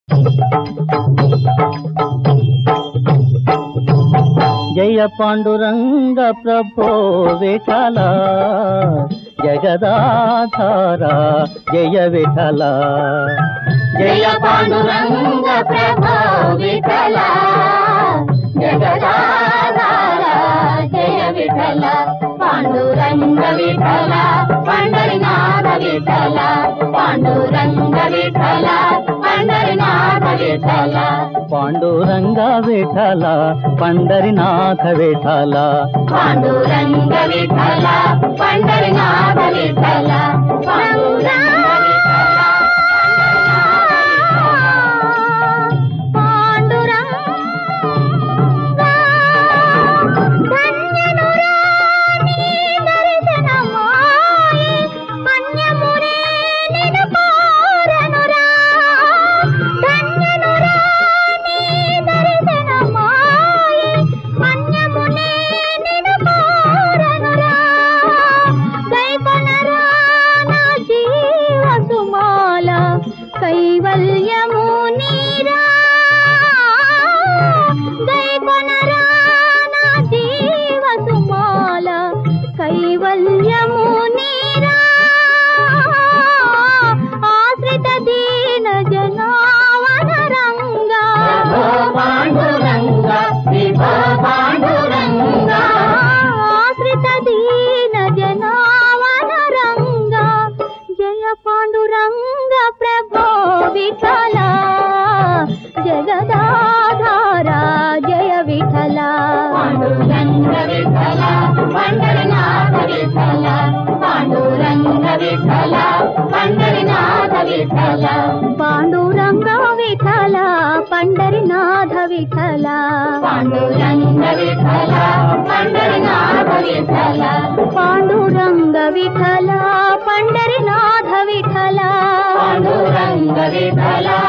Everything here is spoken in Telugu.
జయ పాండురంగ ప్రభో విఠల జగదాధార జయ విఠల జయ పాండురంగ ప్రభో విఠల జగదాధార జయ విఠల పాండురంగ విఠల పండరినాథ విఠల పాండురంగ విఠల పండరినాథ విఠల పాండురంగ విఠల పండరినాథ విఠల పాండురంగ విఠల పండరినాథ విఠల పాండురంగ కైవల్యము నీరా దైవనరా నా జీవ సుమాల కైవల్యము నీరా ఆశ్రిత దీన జనావన రంగా పాండురంగ విభో పాండురంగ ఆశ్రిత దీన జనావన రంగా జయ పాండురంగ ప్రభో విఠల జగదాధార జయ విఠల పాండురంగ విఠల పండరినాథ విఠల పాండురంగ విఠల పండరినాథ విఠల పాండురంగ విఠల పండరినాథ విఠల పాండురంగ విఠల పండరినాథ విఠల పాండురంగ విఠల పండరినాథ విఠల పాండురంగ విఠల